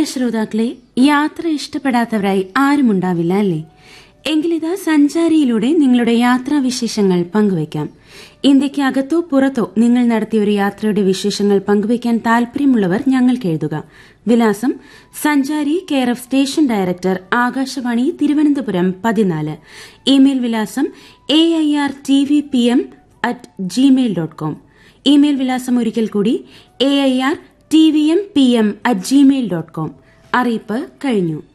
ശ്രോതാക്കളെ യാത്ര ഇഷ്ടപ്പെടാത്തവരായി ആരുമുണ്ടാവില്ല അല്ലേ എങ്കിലിതാ സഞ്ചാരിയിലൂടെ നിങ്ങളുടെ യാത്രാവിശേഷങ്ങൾ പങ്കുവയ്ക്കാം ഇന്ത്യയ്ക്ക് അകത്തോ പുറത്തോ നിങ്ങൾ നടത്തിയ ഒരു യാത്രയുടെ വിശേഷങ്ങൾ പങ്കുവയ്ക്കാൻ താൽപര്യമുള്ളവർ ഞങ്ങൾക്ക് എഴുതുക വിലാസം സഞ്ചാരി care of station director Akashvani Thiruvananthapuram പതിനാല് ഇമെയിൽ വിലാസം A I R T V P M at Gmail dot com email വിലാസം ഒരിക്കൽ കൂടി A I R T V M P M at Gmail dot com അറിയിപ്പ് കഴിഞ്ഞു